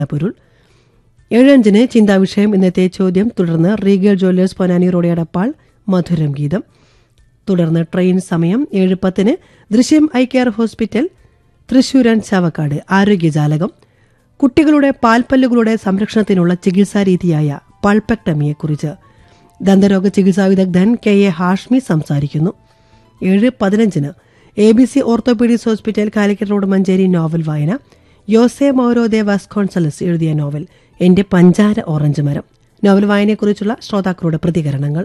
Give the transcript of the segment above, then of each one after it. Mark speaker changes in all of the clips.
Speaker 1: പൊരുൾ ഏഴഞ്ചിന് ചിന്താവിഷയം ഇന്നത്തെ ചോദ്യം തുടർന്ന് regal jewellers Ponnani road Edappal മധുരം ഗീതം തുടർന്ന് ട്രെയിൻ സമയം ഏഴ് പത്തിന് Drishyam eye care hospital Thrissur and Chavakkad ആരോഗ്യജാലകം കുട്ടികളുടെ പാൽപ്പല്ലുകളുടെ സംരക്ഷണത്തിനുള്ള ചികിത്സാ രീതിയായ പൾപെക്ടമിയെക്കുറിച്ച് ദന്തരോഗ ചികിത്സാ വിദഗ്ധൻ കെ എ ഹാഷ്മി സംസാരിക്കുന്നു ഏഴ് പതിനഞ്ചിന് A B C orthopaedics hospital Calicut road Manjeri novel വായന യോസെ മൗരോ ദേ വാസ്കോൺസലസ് എഴുതിയ നോവൽ എന്റെ പഞ്ചാര ഓറഞ്ച് മരം നോവൽ വായനയെക്കുറിച്ചുള്ള ശ്രോതാക്കളുടെ പ്രതികരണങ്ങൾ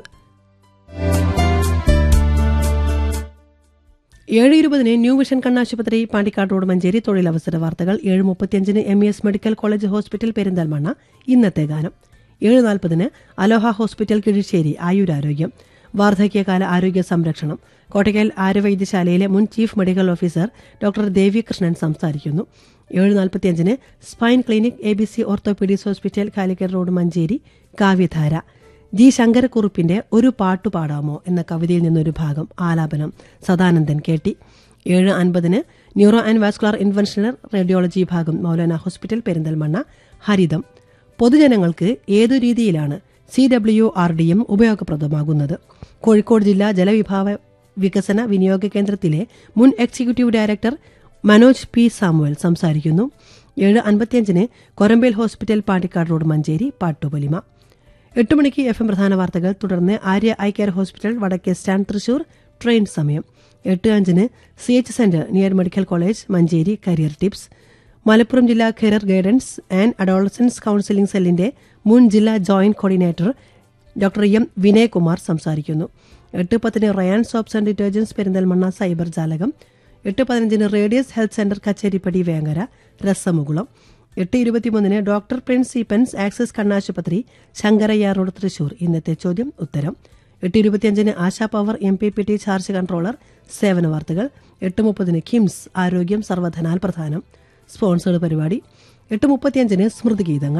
Speaker 1: ഏഴ് ഇരുപതിന് ന്യൂ വിഷൻ കണ്ണാശുപത്രി പാണ്ടിക്കാട് റോഡ് മഞ്ചേരി തൊഴിലവസര വാർത്തകൾ ഏഴ് മുപ്പത്തിയഞ്ചിന് M E S medical college hospital Perinthalmanna ഇന്നത്തെ ഗാനം ഏഴ് നാൽപ്പതിന് അലോഹ ഹോസ്പിറ്റൽ കിഴിശ്ശേരി ആയുരാരോഗ്യം വാർദ്ധക്യകാല ആരോഗ്യ സംരക്ഷണം കോട്ടയ്ക്കൽ ആര്യവൈദ്യശാലയിലെ മുൻ chief medical officer doctor Devi Krishnan സംസാരിക്കുന്നു ഏഴ് നാൽപ്പത്തിയഞ്ചിന് spine clinic A B C orthopaedics hospital Calicut road Manjeri കാവ്യധാര ജി ശങ്കരക്കുറുപ്പിന്റെ ഒരു പാട്ടു പാടാമോ എന്ന കവിതയിൽ നിന്നൊരു ഭാഗം ആലാപനം സദാനന്ദൻ കേട്ടി ഏഴ് അൻപതിന് neuro and vascular interventional radiology വിഭാഗം മൗലാന ഹോസ്പിറ്റൽ പെരിന്തൽമണ്ണ ഹരിതം പൊതുജനങ്ങൾക്ക് ഏതു രീതിയിലാണ് C W R D M ഉപയോഗപ്രദമാകുന്നത് കോഴിക്കോട് ജില്ലാ ജലവിഭാഗ വികസന വിനിയോഗ കേന്ദ്രത്തിലെ മുൻ executive director Manoj P Samuel സംസാരിക്കുന്നു ഏഴ് അൻപത്തിയഞ്ചിന് കൊരമ്പേൽ ഹോസ്പിറ്റൽ പാണ്ടിക്കാട് റോഡ് മഞ്ചേരി പാട്ടുപൊലിമ എട്ട് മണിക്ക് എഫ് എം പ്രധാന വാർത്തകൾ തുടർന്ന് ആര്യ ഐ കെയർ ഹോസ്പിറ്റൽ വടക്കേ സ്റ്റാൻഡ് തൃശൂർ ട്രെയിൻ സമയം എട്ട് അഞ്ചിന് C H centre near medical college Manjeri career tips Malappuram ജില്ലാ career guidance and adolescence counselling സെല്ലിന്റെ മുൻ ജില്ലാ joint coordinator doctor M Vinayakumar സംസാരിക്കുന്നു എട്ട് പത്തിന് Rayan soaps and detergents Perinthalmanna cyber ജാലകം എട്ട് പതിനഞ്ചിന് radius health centre Kacheripadi Vengara രസമുകുളം എട്ട് ഇരുപത്തിമൂന്നിന് ഡോക്ടർ പ്രിൻസ് ഈപ്പൻസ് ആക്സിസ് കണ്ണാശുപത്രി ശങ്കരയ്യ റോഡ് തൃശൂർ ഇന്നത്തെ ചോദ്യം ഉത്തരം എട്ട് ഇരുപത്തിയഞ്ചിന് Asha power M P P T charge controller സേവന വാർത്തകൾ എട്ട് മുപ്പതിന് കിംസ് ആരോഗ്യം സർവധനാൽ പ്രധാനം സ്പോൺസേഡ് പരിപാടി എട്ട് മുപ്പത്തിയഞ്ചിന് സ്മൃതിഗീതങ്ങൾ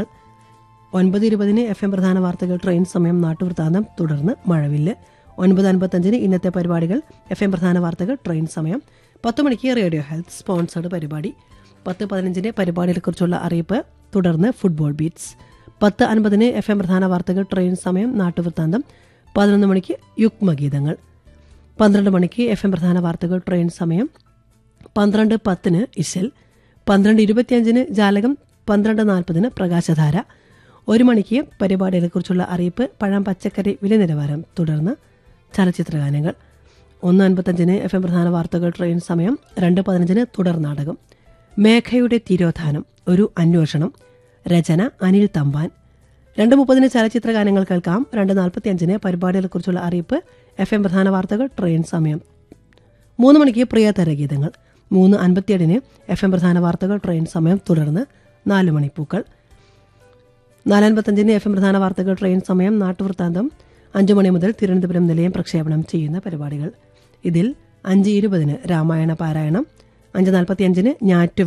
Speaker 1: ഒൻപത് ഇരുപതിന് എഫ് എം പ്രധാന വാർത്തകൾ ട്രെയിൻ സമയം നാട്ടുവൃത്താന്തം തുടർന്ന് മഴവില്ല് ഒൻപത് അൻപത്തഞ്ചിന് ഇന്നത്തെ പരിപാടികൾ എഫ് എം പ്രധാന വാർത്തകൾ ട്രെയിൻ സമയം പത്ത് മണിക്ക് റേഡിയോ ഹെൽത്ത് സ്പോൺസേഡ് പരിപാടി പത്ത് പതിനഞ്ചിന് പരിപാടികളെക്കുറിച്ചുള്ള അറിയിപ്പ് തുടർന്ന് ഫുട്ബോൾ ബീറ്റ്സ് പത്ത് അൻപതിന് എഫ് എം പ്രധാന വാർത്തകൾ ട്രെയിൻ സമയം നാട്ടുവൃത്താന്തം പതിനൊന്ന് മണിക്ക് യുഗ്മഗീതങ്ങൾ പന്ത്രണ്ട് മണിക്ക് എഫ് എം പ്രധാന വാർത്തകൾ ട്രെയിൻ സമയം പന്ത്രണ്ട് പത്തിന് ഇശൽ പന്ത്രണ്ട് ഇരുപത്തിയഞ്ചിന് ജാലകം പന്ത്രണ്ട് നാൽപ്പതിന് പ്രകാശധാര ഒരു മണിക്ക് പരിപാടികളെക്കുറിച്ചുള്ള അറിയിപ്പ് പഴം പച്ചക്കറി വില നിലവാരം തുടർന്ന് ചലച്ചിത്രഗാനങ്ങൾ ഒന്ന് അൻപത്തഞ്ചിന് എഫ് എം പ്രധാന വാർത്തകൾ ട്രെയിൻ സമയം രണ്ട് പതിനഞ്ചിന് തുടർ നാടകം മേഘയുടെ തിരോധാനം ഒരു അന്വേഷണം രചന അനിൽ തമ്പാൻ രണ്ട് മുപ്പതിന് ചലച്ചിത്ര ഗാനങ്ങൾ കേൾക്കാം രണ്ട് നാൽപ്പത്തിയഞ്ചിന് പരിപാടികളെക്കുറിച്ചുള്ള അറിയിപ്പ് എഫ് എം പ്രധാന വാർത്തകൾ ട്രെയിൻ സമയം മൂന്ന് മണിക്ക് പ്രിയ തരഗീതങ്ങൾ മൂന്ന് അൻപത്തിയേഴിന് എഫ് എം പ്രധാന വാർത്തകൾ ട്രെയിൻ സമയം തുടർന്ന് നാല് മണിപ്പൂക്കൾ നാലൻപത്തഞ്ചിന് എഫ് എം പ്രധാന വാർത്തകൾ ട്രെയിൻ സമയം നാട്ടുവൃത്താന്തം അഞ്ചു മണി മുതൽ തിരുവനന്തപുരം നിലയം പ്രക്ഷേപണം ചെയ്യുന്ന പരിപാടികൾ ഇതിൽ അഞ്ച് ഇരുപതിന് രാമായണ പാരായണം അഞ്ച് നാൽപ്പത്തിയഞ്ചിന് ഞാറ്റു